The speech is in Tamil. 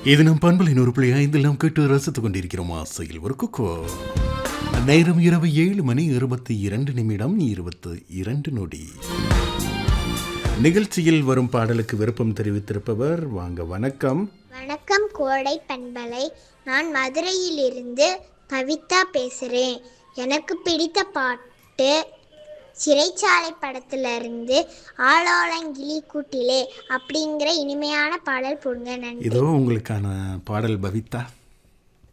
இது நம் பண்பலின் ஒரு புள்ளி ஐந்தில் நாம் கேட்டு ரசித்துக் கொண்டிருக்கிறோம் ஆசையில் ஒரு குக்கோ நேரம் இரவு ஏழு மணி இருபத்தி இரண்டு நிமிடம் இருபத்து இரண்டு நொடி நிகழ்ச்சியில் வரும் பாடலுக்கு விருப்பம் தெரிவித்திருப்பவர் வாங்க வணக்கம் வணக்கம் கோடை பண்பலை நான் மதுரையிலிருந்து கவிதா பேசுகிறேன் எனக்கு பிடித்த பாட்டு சிறைச்சாலை படத்துல இருந்து ஆலோலங்கிளி கூட்டிலே அப்படிங்கிற இனிமையான பாடல் போடுங்க நன்றி இதோ உங்களுக்கான பாடல் பவித்தா